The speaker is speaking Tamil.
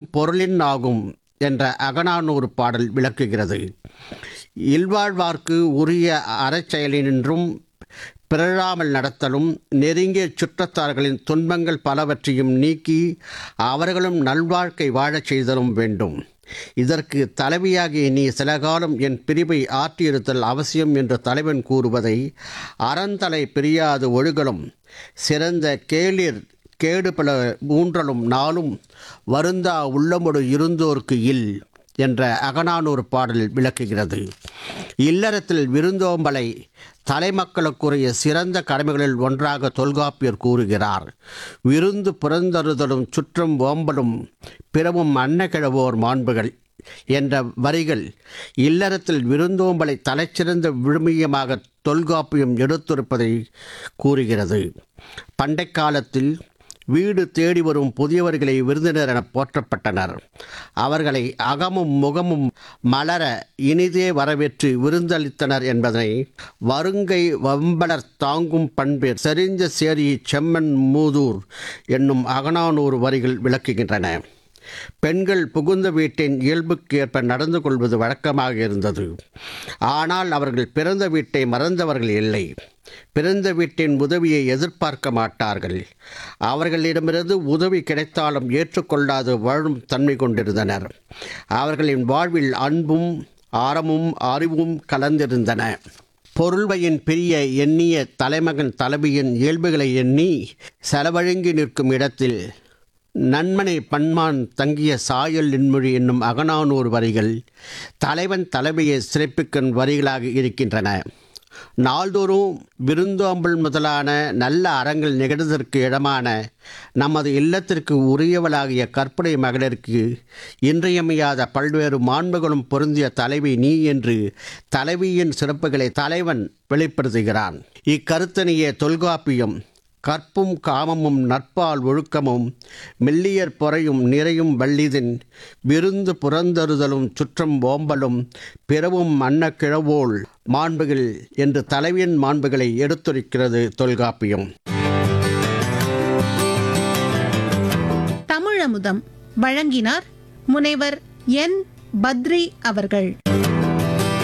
பொருளின் ஆகும் என்ற அகநானூறு பாடல் விளக்குகிறது இல்வாழ்வார்க்கு உரிய அறச்செயலினின்றும் பிறழாமல் நடத்தலும் நெருங்கிய சுற்றத்தார்களின் துன்பங்கள் பலவற்றையும் நீக்கி அவர்களும் நல்வாழ்க்கை வாழச் செய்தலும் வேண்டும் இதற்கு தலைவியாகிய நீ சில காலம் என் பிரிவை ஆற்றியிருத்தல் அவசியம் என்று தலைவன் கூறுவதை அறந்தலை பிரியாது ஒழுகலும் சிறந்த கேளிர் கேடு பல ஊன்றலும் நாளும் வருந்தா உள்ளமொடு இருந்தோர்க்கு இல் என்ற அகநானூறு பாடல் விளக்குகிறது இல்லறத்தில் விருந்தோம்பலை தலைமக்களுக்குரிய சிறந்த கடமைகளில் ஒன்றாக தொல்காப்பியர் கூறுகிறார் விருந்து புறந்தருதலும் சுற்றம் ஓம்பலும் பிறவும் அன்னக்கிழவோர் மாண்புகள் என்ற வரிகள் இல்லறத்தில் விருந்தோம்பலை தலைச்சிறந்த விழுமியமாக தொல்காப்பியம் எடுத்திருப்பதை கூறுகிறது பண்டை காலத்தில் வீடு தேடி வரும் புதியவர்களை விருந்தினர் என போற்றப்பட்டனர் அவர்களை அகமும் முகமும் மலர இனிதே வரவேற்று விருந்தளித்தனர் என்பதனை வருங்கை வம்பலர் தாங்கும் பண்பேர் செறிஞ்ச சேரி செம்மன் மூதூர் என்னும் அகநானூறு வரிகள் விளக்குகின்றன பெண்கள் புகுந்த வீட்டின் இயல்புக்கு ஏற்ப நடந்து கொள்வது வழக்கமாக இருந்தது ஆனால் அவர்கள் பிறந்த வீட்டை மறந்தவர்கள் இல்லை பிறந்த வீட்டின் உதவியை எதிர்பார்க்க மாட்டார்கள் அவர்களிடமிருந்து உதவி கிடைத்தாலும் ஏற்றுக்கொள்ளாது வாழும் தன்மை கொண்டிருந்தனர் அவர்களின் வாழ்வில் அன்பும் ஆரமும் அறிவும் கலந்திருந்தன பொருள்வையின் பிரிய எண்ணிய தலைமகன் தலைவியின் இயல்புகளை எண்ணி செலவழுங்கி நிற்கும் இடத்தில் நன்மனை பன்மான் தங்கிய சாயல் இன்மொழி என்னும் அகநானூறு வரிகள் தலைவன் தலைமையை சிறப்பிக்கும் வரிகளாக இருக்கின்றன நாள்தோறும் விருந்தோம்பல் முதலான நல்ல அறங்கள் நிகழ்வதற்கு இடமான நமது இல்லத்திற்கு உரியவளாகிய கற்பனை மகளிருக்கு இன்றியமையாத பல்வேறு மாண்புகளும் பொருந்திய தலைவி நீ என்று தலைவியின் சிறப்புகளை தலைவன் வெளிப்படுத்துகிறான் இக்கருத்தனையே தொல்காப்பியம் கற்பும் காமமும் நட்பால் ஒழுக்கமும் மெல்லியற் பொறையும் நிறையும் வள்ளிதின் விருந்து புறந்தருதலும் சுற்றம் ஓம்பலும் பிறவும் அன்ன கிழவோள் மாண்புகள் என்று தலைவியின் மாண்புகளை எடுத்துரைக்கிறது தொல்காப்பியம் தமிழமுதம் வழங்கினார் முனைவர் என் பத்ரி அவர்கள்